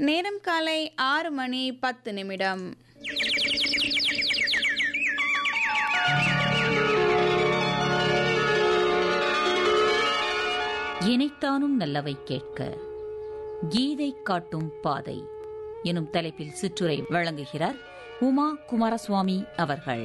நேரம் காலை ஆறு மணி பத்து நிமிடம் இணைத்தானும் நல்லவை கேட்க கீதை காட்டும் பாதை எனும் தலைப்பில் சிற்றுரை வழங்குகிறார் உமா குமாரசுவாமி அவர்கள்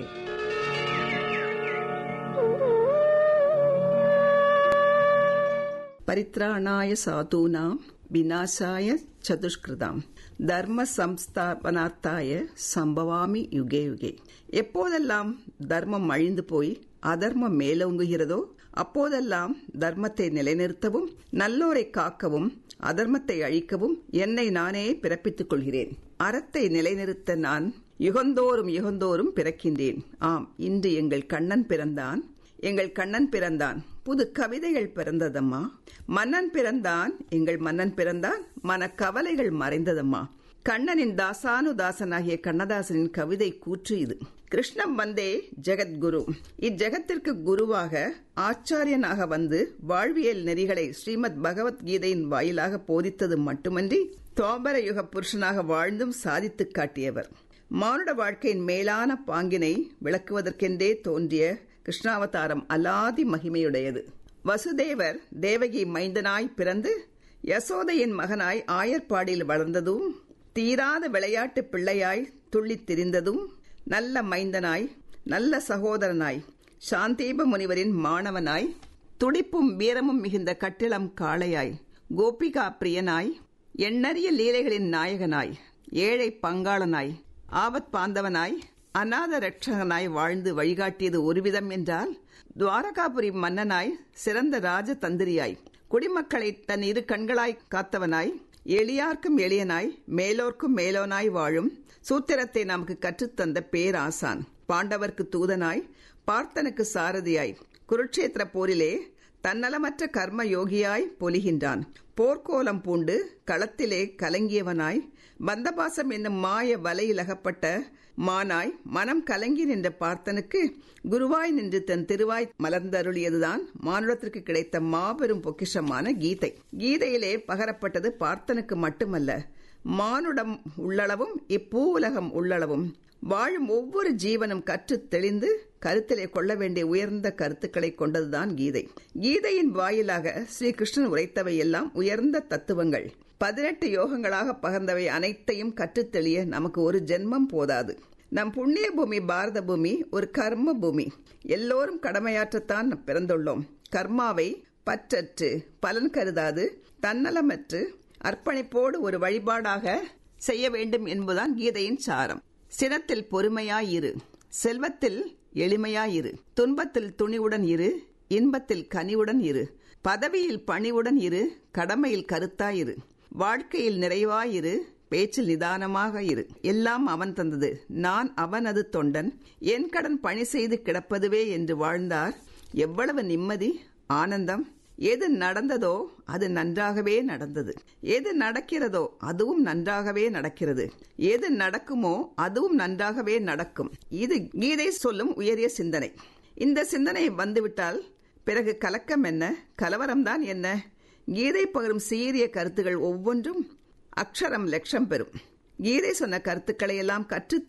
परित्राणाय साधूनां विनाशाय சதுஷ்கிருதாம் தர்ம சம்ஸ்தாபனார்த்தாய சம்பவாமி யுகே யுகே எப்போதெல்லாம் தர்மம் அழிந்து போய் அதர்மம் மேலோங்குகிறதோ அப்போதெல்லாம் தர்மத்தை நிலைநிறுத்தவும் நல்லோரை காக்கவும் அதர்மத்தை அழிக்கவும் என்னை நானே பிறப்பித்துக் கொள்கிறேன் அறத்தை நிலைநிறுத்த நான் யுகந்தோறும் யுகந்தோறும் பிறக்கின்றேன் ஆம் இன்று எங்கள் கண்ணன் பிறந்தான் எங்கள் கண்ணன் பிறந்தான் புது கவிதைகள் பிறந்ததம்மா மன்னன் பிறந்தான் எங்கள் மன்னன் பிறந்தான் மன கவலைகள் மறைந்ததம்மா கண்ணனின் தாசானு தாசனாகிய கண்ணதாசனின் கவிதை கூற்று இது கிருஷ்ணம் வந்தே ஜெகத்குரு இஜெகத்திற்கு குருவாக ஆச்சாரியனாக வந்து வாழ்வியல் நெறிகளை ஸ்ரீமத் பகவத்கீதையின் வாயிலாக போதித்தது மட்டுமன்றி துவாபர யுக புருஷனாக வாழ்ந்தும் சாதித்துக் காட்டியவர் மானுட வாழ்க்கையின் மேலான பாங்கினை விளக்குவதற்கென்றே தோன்றிய கிருஷ்ணாவதாரம் அலாதி மகிமையுடையது வசுதேவர் தேவகி மைந்தனாய் பிறந்து யசோதையின் மகனாய் ஆயர்பாடியில் வளர்ந்ததும் தீராத விளையாட்டு பிள்ளையாய் துள்ளித் திரிந்ததும் நல்ல மைந்தனாய் நல்ல சகோதரனாய் சாந்தீப முனிவரின் மாணவனாய் துடிப்பும் வீரமும் மிகுந்த கட்டிளம் காளையாய் கோபிகா பிரியனாய் எண்ணறிய லீலைகளின் நாயகனாய் ஏழை பங்காளனாய் ஆபத் பாந்தவனாய் அநாத ரட்சகனாய் வாழ்ந்து வழிகாட்டியது ஒருவிதம் என்றால் துவாரகாபுரி மன்னனாய் சிறந்த ராஜ தந்திரியாய் குடிமக்களை தன் இரு கண்களாய் காத்தவனாய் எளியார்க்கும் எளியனாய் மேலோர்க்கும் மேலோனாய் வாழும் சூத்திரத்தை நமக்கு கற்றுத்தந்த பேராசான் பாண்டவர்க்கு தூதனாய் பார்த்தனுக்கு சாரதியாய் குருட்சேத்திர போரிலே தன்னலமற்ற கர்ம யோகியாய் பொலிகின்றான் போர்க்கோலம் பூண்டு களத்திலே கலங்கியவனாய் பந்தபாசம் என்னும் மாய வலையிலகப்பட்ட மானாய் மனம் கலங்கி நின்ற பார்த்தனுக்கு குருவாய் நின்று தன் திருவாய் மலர்ந்தருளியதுதான் மானுடத்திற்கு கிடைத்த மாபெரும் பொக்கிஷமான கீதை கீதையிலே பகரப்பட்டது பார்த்தனுக்கு மட்டுமல்ல மானுடம் உள்ளளவும் இப்பூ உலகம் உள்ளளவும் வாழும் ஒவ்வொரு ஜீவனும் கற்று தெளிந்து கருத்திலே கொள்ள வேண்டிய உயர்ந்த கருத்துக்களை கொண்டதுதான் கீதை கீதையின் வாயிலாக ஸ்ரீகிருஷ்ணன் உரைத்தவை எல்லாம் உயர்ந்த தத்துவங்கள் பதினெட்டு யோகங்களாக பகர்ந்தவை அனைத்தையும் கற்றுத் தெளிய நமக்கு ஒரு ஜென்மம் போதாது நம் புண்ணிய பூமி பாரத பூமி ஒரு கர்ம பூமி எல்லோரும் கடமையாற்றத்தான் பிறந்துள்ளோம் கர்மாவை பற்றற்று பலன் கருதாது தன்னலமற்று அர்ப்பணிப்போடு ஒரு வழிபாடாக செய்ய வேண்டும் என்பதுதான் கீதையின் சாரம் சினத்தில் பொறுமையாயிரு செல்வத்தில் எளிமையாயிரு துன்பத்தில் துணிவுடன் இரு இன்பத்தில் கனிவுடன் இரு பதவியில் பணிவுடன் இரு கடமையில் கருத்தாயிரு வாழ்க்கையில் நிறைவாயிரு பேச்சில் நிதானமாக இரு எல்லாம் அவன் தந்தது நான் அவனது தொண்டன் என் கடன் பணி செய்து கிடப்பதுவே என்று வாழ்ந்தார் எவ்வளவு நிம்மதி ஆனந்தம் எது நடந்ததோ அது நன்றாகவே நடந்தது எது நடக்கிறதோ அதுவும் நன்றாகவே நடக்கிறது எது நடக்குமோ அதுவும் நன்றாகவே நடக்கும் இது கீதை சொல்லும் உயரிய சிந்தனை இந்த சிந்தனை வந்துவிட்டால் பிறகு கலக்கம் என்ன கலவரம்தான் என்ன கீதை பகரும் சீரிய கருத்துகள் ஒவ்வொன்றும் அக்ஷரம் லட்சம் பெறும் கீதை சொன்ன கருத்துக்களை எல்லாம் கற்று